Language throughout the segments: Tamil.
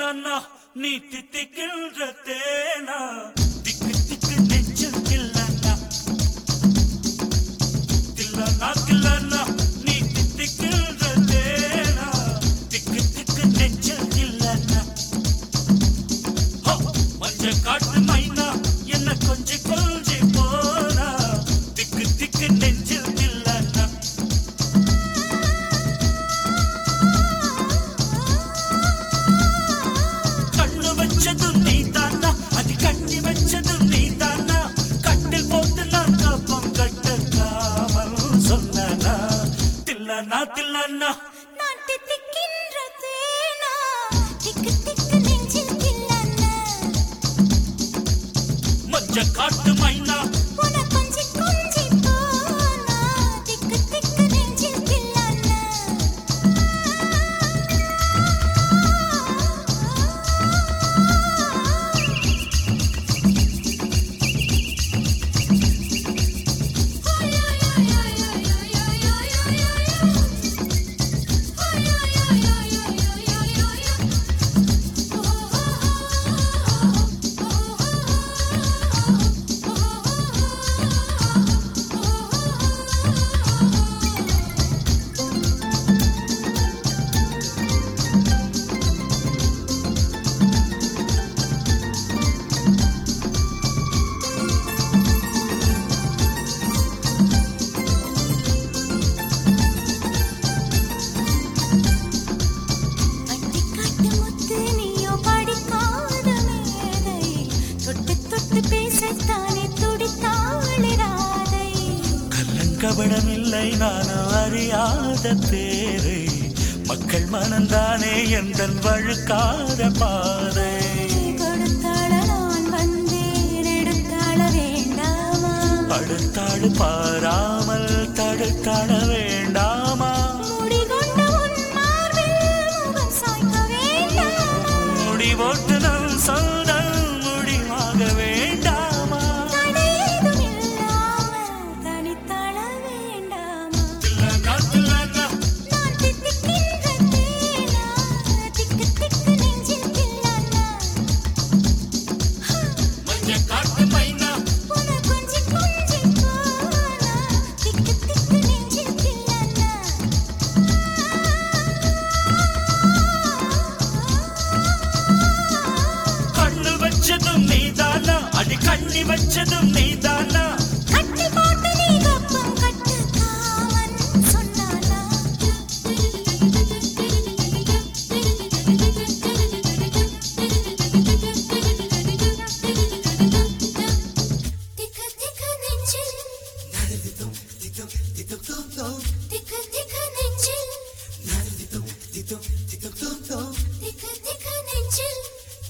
தில்லானா நீ தித்திக்கின்ற தேனா திக்கு திக்கு நெஞ்சில் தில்லானா தில்லானா தில்லானா நீ தித்திக்கின்ற தேனா திக்கு திக்கு நெஞ்சில் தில்லானா ஹோ, மஞ்ச காட்டு மைனா என்ன கொஞ்சி கொஞ்சி போனா திக்கு திக்கு நெஞ்சில் தில்லானா கண்ணு வச்சதும் நீ தானா அது கண்ணி வச்சதும் நீ தானா கட்டில் போட்டு நான் கப்பம் கட்டக்காமல் சொன்னா தில்லனா தில்லனா நான் தித்திக்கின்ற தேனா, திக்கு திக்கு நெஞ்சில் கில்லன. மஞ்ச காட்டு மைனா உன கொஞ்சி கொஞ்சி போனா, திக்கு திக்கு நெஞ்சில் கில்லன. பட்டிக்காட்டு முத்து நீயோ படிக்காத மேதை. தொட்டு தொட்டு பேசத்தானே துடித்தாளே ராதை. கல்லங்கபடமில்லை நானும் அறியாத பேரை மக்கள் மனந்தானே எந்த வழுக்காத பாதை கொடுத்தாள நான் வந்தேன், எடுத்தாள வேண்டாமா? அடுத்தாடு பாராமல் தடுத்தாட வேண்டாமா முடிகொண்ட உன் மார்பில் முகம் சாய்க்க வேண்டாமா? முடிவோட்டு நம் சொந்தம் முடிவாக வேண்டாமா தடையேதும் இல்லாமல் தனித்தாள வேண்டாமா? தில்லனா, தில்லனா, நான் தித்திக்கின்ற தேனா, திக்கு திக்கு நெஞ்சில் கில்லனா. மஞ்ச காட்டு மைனா உன கொஞ்சி கொஞ்சி போனா, திக்கு திக்கு நெஞ்சில் கில்லனா. கண்ணு வச்சதும் நீதானா அடி கண்ணி வச்சதும் நீதானா கட்டி போட்டு நீ கப்பம் கட்டு காவன் சொன்னானா திக்கு திக்கு நெஞ்சில் திக்கு திக்கு நெஞ்சில் திக்கு திக்கு நெஞ்சில்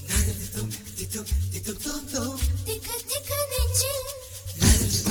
திக்கு திக்கு நெஞ்சில்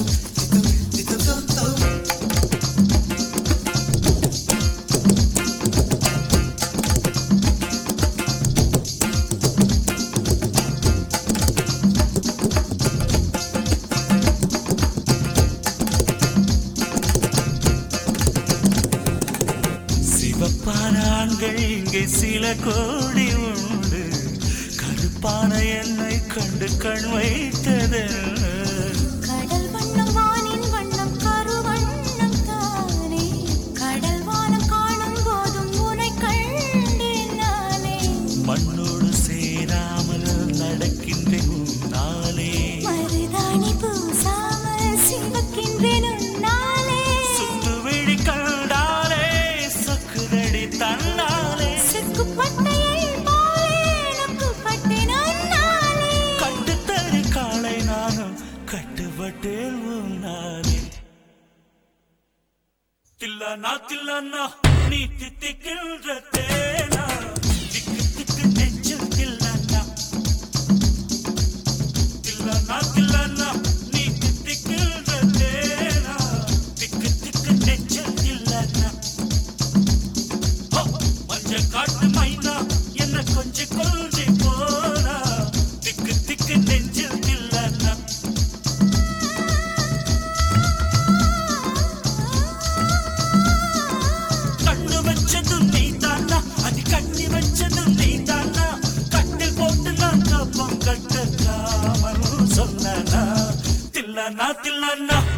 சிவப்பான ஆண்கள் இங்கே சில கோடி உண்டு கருப்பான என்னை கண்டு கண் வைத்தது கடல் வண்ணம் வானின் வண்ணம் கருவண்ணம் தானே கடல் வானம் காணும் போதும் உனை கண்டேன் நானே மண்ணோடு சேராமல் நடக்கின்றேன் உன்னாலே மருதாணி பூசாமல் சிவக்கின்றேன் உன்னாலே சுட்டு விழி கண்டாலே சொக்குதடி தன்னாலே சிக்குப்பட்டையை போலே நொக்குப்பட்டேன் உன்னாலே கட்டுத்தறி காலை நானும் கட்டுப்பட்டேன் உன்னாலே தில்லனா தில்லனா நீ தித்திக்கின்ற தேனா திக்கு திக்கு நெஞ்சில் தில்லனா தில்லனா தில்லனா நீ தித்திக்கின்ற தேனா திக்கு திக்கு நெஞ்சில் தில்லனா ஹோ, மஞ்ச காட்டு மைனா என்ன கொஞ்சி கொஞ்சி போனா திக்கு திக்கு நெஞ்சில் தில்லனா கண்ணு வச்சதும் நீ தானா அது கண்ணி வச்சதும் நீ தானா தில்லானா தில்லானா